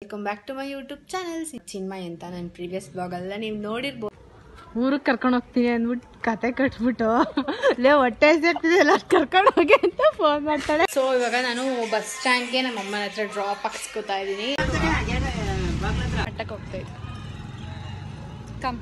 welcome back to my YouTube channel Chinmay ಅಂತ ನನ್ನ previous ಬ್ಲಾಗಲ್ಲ ನೀವು ನೋಡಿರ್ಬೋದು ಊರಿಗೆ ಕರ್ಕೊಂಡು ಹೋಗ್ತೀನಿ ಅಂದ್ಬಿಟ್ಟು ಕತೆ ಕಟ್ಬಿಟ್ಟು ಲೇ ಹೊಟ್ಟೆ ಸೇರ್ತಿದೆ ಎಲ್ಲ ಕರ್ಕೊಂಡು ಹೋಗಿ ಅಂತ ಫೋನ್ ಮಾಡ್ತಾಳೆ ಸೊ ಇವಾಗ ನಾನು ಬಸ್ ಸ್ಟ್ಯಾಂಡ್ಗೆ ನಮ್ಮ ಅಮ್ಮನ ಹತ್ರ ಡ್ರಾಪ್ ಹಾಕ್ಸ್ಕೊತಾ ಇದ್ದೀನಿ ಮಟ್ಟಕ್ಕೆ ಹೋಗ್ತಾ ಇದ್ದೆ come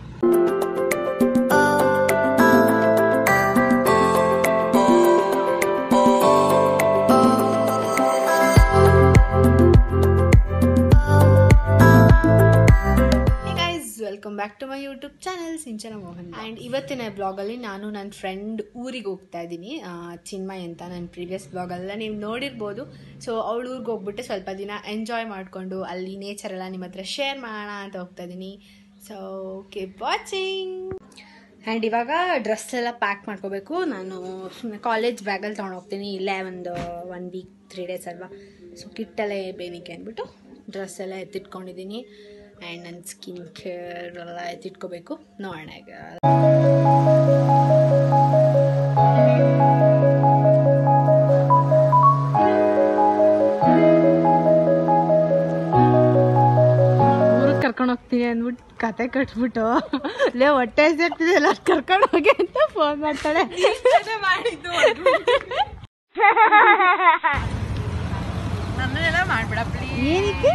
guys welcome back to my YouTube channel Sinchana Mohan and ಇವತ್ತಿನ ಬ್ಲಾಗಲ್ಲಿ ನಾನು ನನ್ನ ಫ್ರೆಂಡ್ ಊರಿಗೆ ಹೋಗ್ತಾ ಇದ್ದೀನಿ ಚಿನ್ಮಯ್ ಅಂತ ನನ್ನ ಪ್ರೀವಿಯಸ್ ಬ್ಲಾಗಲ್ಲ ನೀವು ನೋಡಿರ್ಬೋದು ಸೊ ಅವಳ ಊರಿಗೆ ಹೋಗ್ಬಿಟ್ಟು ಸ್ವಲ್ಪ ದಿನ ಎಂಜಾಯ್ ಮಾಡಿಕೊಂಡು ಅಲ್ಲಿ ನೇಚರ್ ಎಲ್ಲ ನಿಮ್ಮ ಹತ್ರ ಶೇರ್ ಮಾಡೋಣ ಅಂತ ಹೋಗ್ತಾ ಇದ್ದೀನಿ ಸೊ ಕೀಪ್ ವಾಚಿಂಗ್ ಆ್ಯಂಡ್ ಇವಾಗ ಡ್ರೆಸ್ ಎಲ್ಲ ಪ್ಯಾಕ್ ಮಾಡ್ಕೋಬೇಕು ನಾನು ಸುಮ್ಮನೆ ಕಾಲೇಜ್ ಬ್ಯಾಗಲ್ಲಿ ತೊಗೊಂಡು ಹೋಗ್ತೀನಿ ಇಲ್ಲೇ ಒಂದು ಒನ್ ವೀಕ್ ತ್ರೀ ಡೇಸ್ ಅಲ್ವಾ ಸೊ ಕಿಟ್ಟಲ್ಲೇ ಬೇನಿಕೆ ಅಂದ್ಬಿಟ್ಟು ಡ್ರೆಸ್ ಎಲ್ಲ ಎತ್ತಿಟ್ಕೊಂಡಿದ್ದೀನಿ ಆ್ಯಂಡ್ ನನ್ನ ಸ್ಕಿನ್ ಕೇರ್ ಎಲ್ಲ ಎತ್ತಿಟ್ಕೋಬೇಕು ನೋಡೋಣ ಈಗ ಊರಿಗೆ ಕರ್ಕೊಂಡು ಹೋಗ್ತೀನಿ ಅಂದ್ಬಿಟ್ಟು ಕತೆ ಕಟ್ಬಿಟ್ಟು ಲೇ ಹೊಟ್ಟೆ ಸೇರ್ತಿದೆ ಎಲ್ಲ ಕರ್ಕೊಂಡು ಹೋಗಿ ಅಂತ ಫೋನ್ ಮಾಡ್ತಾಳೆ ಮಾಡಿದ್ದು ನನ್ನೆಲ್ಲ ಮಾಡ್ಬೇಡ ಏನಕ್ಕೆ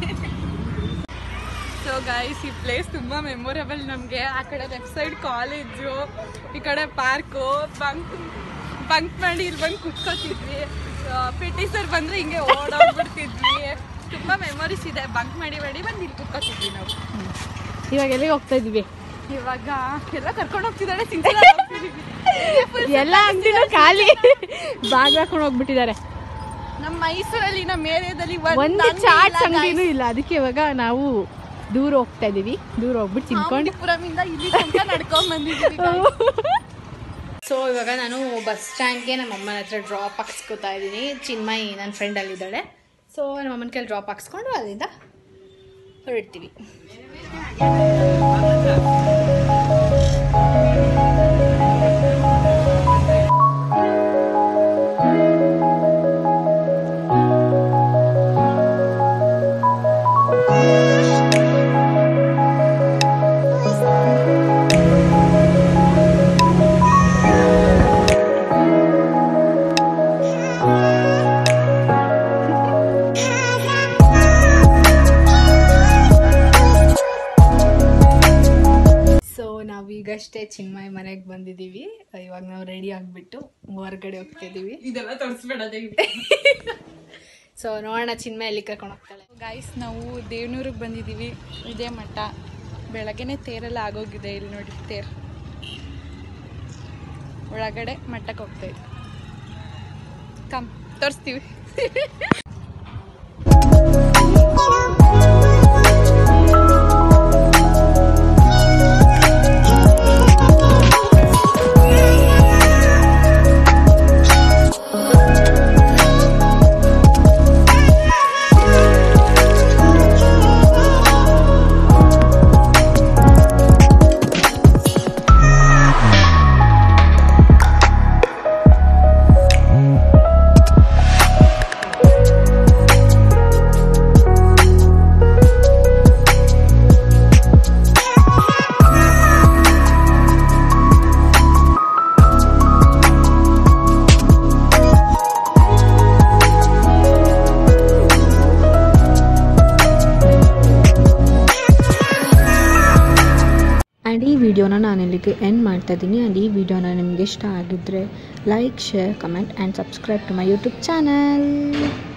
ಸೊ ಗೈಸ್ ಈ ಪ್ಲೇಸ್ ತುಂಬಾ ಮೆಮೊರೇಬಲ್ ನಮಗೆ ಆ ಕಡೆ ಲೆಫ್ಟ್ ಸೈಡ್ ಕಾಲೇಜು ಈ ಕಡೆ ಪಾರ್ಕು ಬಂಕ್ ಬಂಕ್ ಮಾಡಿ ಇಲ್ಲಿ ಬಂದು ಕುತ್ಕೋತಿದ್ವಿ ಪಿ ಟಿ ಸರ್ ಬಂದ್ರೆ ಹಿಂಗೆ ಓಡೋಗ್ಬಿಡ್ತಿದ್ವಿ ತುಂಬಾ ಮೆಮೊರೀಸ್ ಇದೆ ಬಂಕ್ ಮಾಡಿ ಮಾಡಿ ಬಂದು ಇಲ್ಲಿ ಕುತ್ಕೋತಿದ್ವಿ ನಾವು ಇವಾಗ ಎಲ್ಲಿಗೆ ಹೋಗ್ತಾ ಇದೀವಿ ಇವಾಗ ಎಲ್ಲ ಕರ್ಕೊಂಡು ಹೋಗ್ತಿದ್ದಾಳೆ ಎಲ್ಲ ಅಂಗಡಿನೂ ಖಾಲಿ ಬಾಗ್ ಹಾಕೊಂಡು ಹೋಗ್ಬಿಟ್ಟಿದ್ದಾರೆ ನಮ್ಮ ಮೈಸೂರಲ್ಲಿ ನಮ್ಮ ಏರಿಯಾದಲ್ಲಿ ಒಂದು ಚಾಟ್ ಅಂಗಡಿನೂ ಇಲ್ಲ ಅದಕ್ಕೆ ಇವಾಗ ನಾವು ದೂರ ಹೋಗ್ತಾ ಇದೀವಿ ದೂರ ಹೋಗ್ಬಿಟ್ಟು ತಿನ್ಕೊಂಡು ಪುರಮಿಂದ ಇಲ್ಲಿ ತನಕ ನಡ್ಕೊಂಡ್ ಬಂದಿದ್ದೀವಿ ಸೊ ಇವಾಗ ನಾನು ಬಸ್ ಸ್ಟ್ಯಾಂಡ್ಗೆ ನಮ್ಮ ಅಮ್ಮನ ಹತ್ರ ಡ್ರಾಪ್ ಹಾಕ್ಸ್ಕೊತಾ ಇದ್ದೀನಿ ಚಿನ್ಮಯ್ ನನ್ನ ಫ್ರೆಂಡ್ ಅಲ್ಲಿದ್ದಾಳೆ ಸೊ ನಮ್ಮ ಅಮ್ಮನ ಕೈಲಿ ಡ್ರಾಪ್ ಹಾಕ್ಸ್ಕೊಂಡು ಅಲ್ಲಿಂದ ಹೊರಡ್ತೀವಿ ಸೊ ನಾವು ಈಗಷ್ಟೇ ಚಿನ್ಮಯ್ ಮನೆಗೆ ಬಂದಿದ್ದೀವಿ ಇವಾಗ ನಾವು ರೆಡಿ ಆಗಿಬಿಟ್ಟು ಹೊರಗಡೆ ಹೋಗ್ತಾ ಇದ್ದೀವಿ ಇದೆಲ್ಲ ತೋರಿಸ್ಬೇಡ ಸೊ ನೋಡೋಣ ಚಿನ್ಮಯ್ ಎಲ್ಲಿ ಕರ್ಕೊಂಡು ಹೋಗ್ತಾಳೆ ಗೈಸ್ ನಾವು ದೇವನೂರಿಗೆ ಬಂದಿದ್ದೀವಿ ಇದೇ ಮಠ ಬೆಳಗ್ಗೆನೆ ತೇರೆಲ್ಲ ಆಗೋಗಿದೆ ಇಲ್ಲಿ ನೋಡಿ ತೇರ್ ಒಳಗಡೆ ಮಠಕ್ಕೆ ಹೋಗ್ತಾ ಇದ್ವಿ ಕಮ್ ತೋರಿಸ್ತೀವಿ ಆ್ಯಂಡ್ ಈ ವಿಡಿಯೋನ ನಾನು ಇಲ್ಲಿಗೆ ಎಂಡ್ ಮಾಡ್ತಾ ಇದ್ದೀನಿ ಆ್ಯಂಡ್ ಈ ವಿಡಿಯೋನ ನಿಮಗೆ ಇಷ್ಟ ಆಗಿದ್ದರೆ like share comment and subscribe to my YouTube channel